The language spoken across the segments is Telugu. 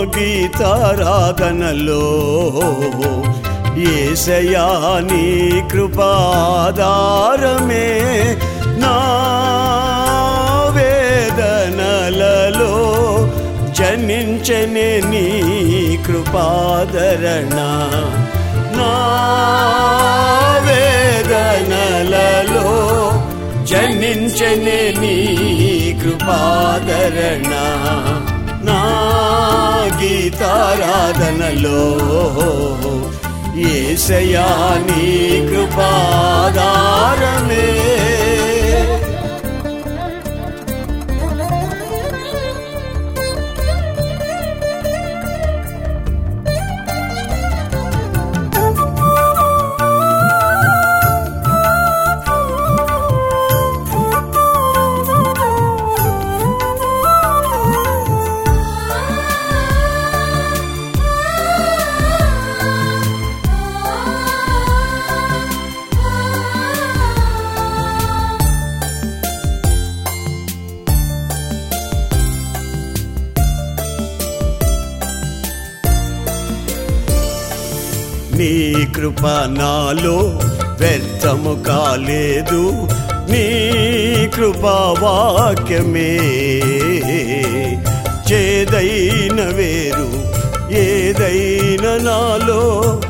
గీతారాధనలో ఏసయా నీ కృపాధారమే నా వేదనలలో జనించనే నీ కృపాదరణ నా వేదనలలో జనించనే నీ కృపాదరణ నా గీతారాధనలో ఏసయా నీ కృపాదారమే నీ కృప నాలో వ్యర్థము కాలేదు నీ కృపా వాక్యమే చేదైన వేరు ఏదైన నాలో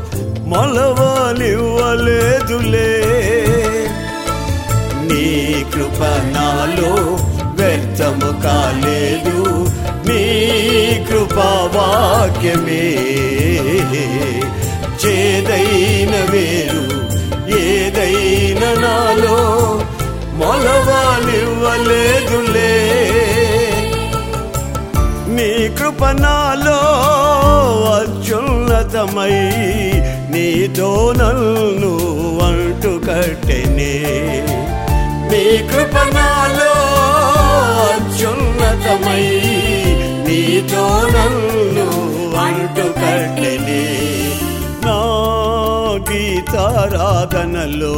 మొలవనివ్వలేదులే నీ కృప నాలో వ్యర్థము కాలేదు నీ కృపా వాక్యమే చేదైన వేరు ఏదైన నాలో మొలవాలివ్వలేదులే నీ కృప నాలో అత్యున్నతమై నీతో నన్ను అంటు కట్టెనే నీ కృప నాలో అత్యున్నతమై నీతో నన్ను అంటు కట్టెనే నా గీతారాధనలో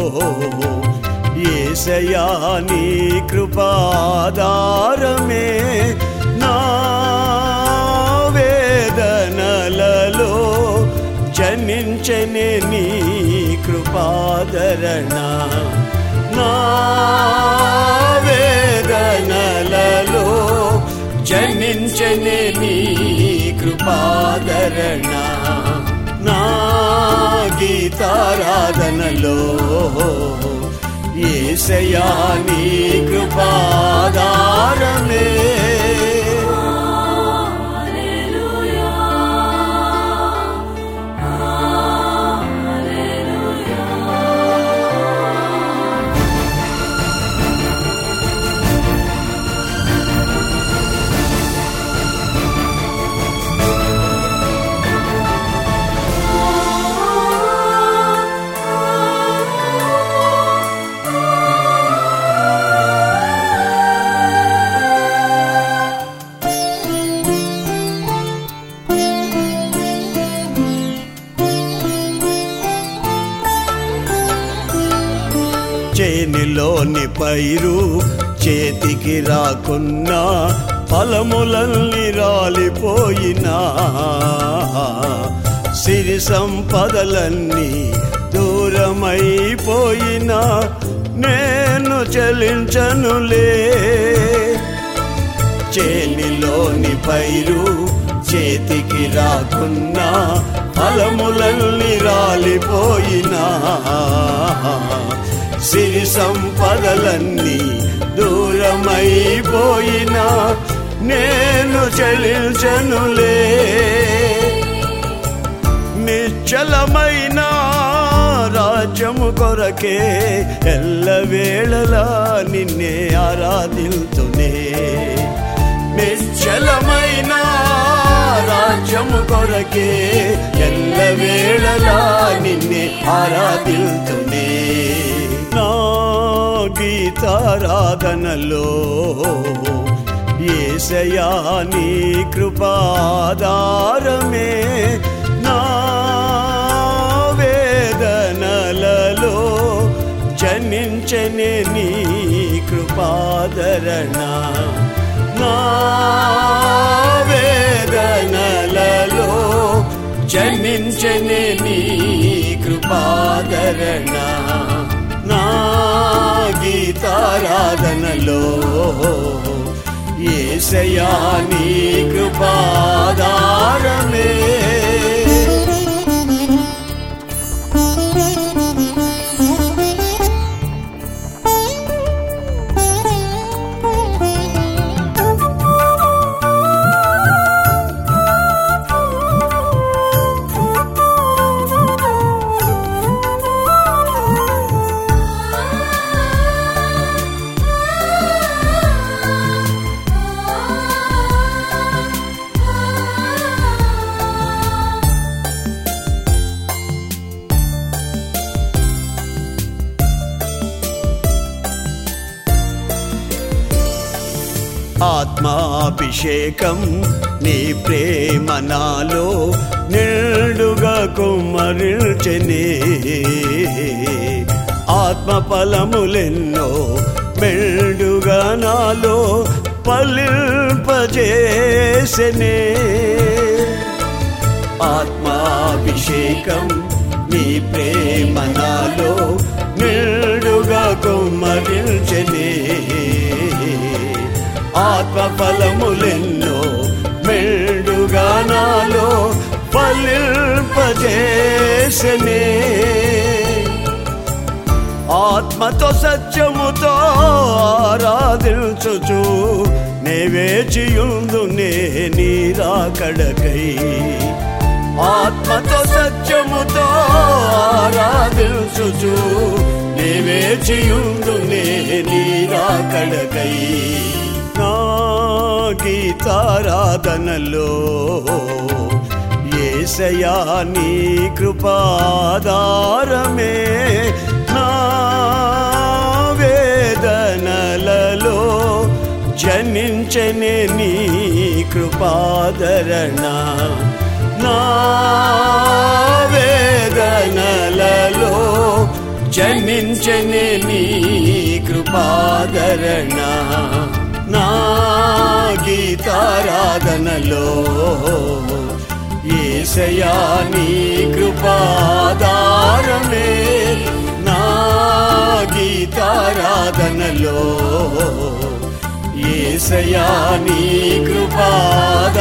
ఏసయా నీ కృపాదారమే నా వేదనలలో జనించనే నీ కృపాదరణ నా వేదనలలో జనించనే నీ కృపాదరణ నా గీతారాధనలో ఏసయా నీ కృపాదారమే చేనిలోని పైరు చేతికి రాకున్నా ఫలములన్నీ రాలిపోయినా సిరి సంపదలన్నీ దూరమైపోయినా నేను చెలించనులే చేనిలోని పైరు చేతికి రాకున్నా ఫలములన్నీ రాలిపోయినా సిరి సంపదలన్నీ దూరమైపోయినా నేను చెలించనులే నిశ్చలమైన రాజ్యము కొరకే ఎల్లవేళలా నిన్నే ఆరాధిల్తునే నిశ్చలమైన రాజ్యము కొరకే ఎల్లవేళలా నిన్నే ఆరాధిల్తునే నా గీతారాధనలో ఏసయా నీ కృపాదారమే నా వేదనలలో జనించనే నీ కృపాదరణ నా వేదనలలో జన్మించని నీ కృపాదరణ నా గీతారాధనలో ఏసయా నీ కృపాదారమే ఆత్మాభిషేకం నీ ప్రేమ నాలో నిండుగా కుమ్మరిల్చనే ఆత్మ ఫలములెన్నో మెండుగా నాలో పలింపజేసనే ఆత్మాభిషేకం నీ ప్రేమ నాలో నిండుగా కుమ్మరించనే ఆత్మ ఫలములెన్నో మెండుగా నాలో ఫలింపజేసనే ఆత్మతో సత్యముతో ఆరాధించుచు నే వేచియుందు నే నీరాకడకై ఆత్మతో సత్యముతో ఆరాధించుచు నే వేచియుందు నే నీరాకడకై నా గీతారాధనలో ఏసయా నీ కృపాదారమే నా వేదనలలో జనించని నీ కృపాదరణ నా వేదనలలో జనించని నీ కృపాదరణ నా గీతారాధనలో ఏసయా నీ కృపాదారమే నా గీతారాధనలో ఏసయా నీ కృపాదారమే